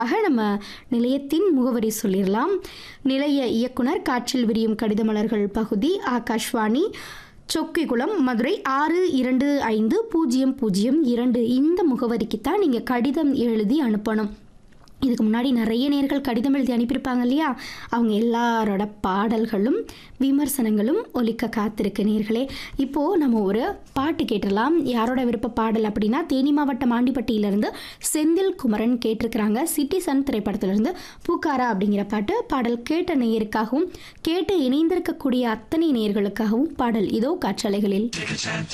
ஆக நம்ம நிலையத்தின் முகவரி சொல்லிடலாம் நிலைய இயக்குனர் காற்றில் விரியும் கடிதமலர்கள் பகுதி ஆகாஷ்வாணி சொக்கிகுளம் மதுரை ஆறு இரண்டு ஐந்து பூஜ்ஜியம் பூஜ்ஜியம் இரண்டு இந்த முகவரிக்கு தான் நீங்கள் கடிதம் எழுதி அனுப்பணும் இதுக்கு முன்னாடி நிறைய நேர்கள் கடிதம் எழுதி அனுப்பியிருப்பாங்க இல்லையா அவங்க எல்லாரோட பாடல்களும் விமர்சனங்களும் ஒலிக்க காத்திருக்கு நேர்களே இப்போது நம்ம ஒரு பாட்டு கேட்டுடலாம் யாரோட விருப்ப பாடல் அப்படின்னா தேனி மாவட்டம் ஆண்டிப்பட்டியிலிருந்து செந்தில் குமரன் கேட்டிருக்கிறாங்க சிட்டிசன் திரைப்படத்திலிருந்து பூக்காரா அப்படிங்கிற பாட்டு பாடல் கேட்ட நேயருக்காகவும் கேட்டு இணைந்திருக்கக்கூடிய அத்தனை நேயர்களுக்காகவும் பாடல் இதோ காற்றலைகளில்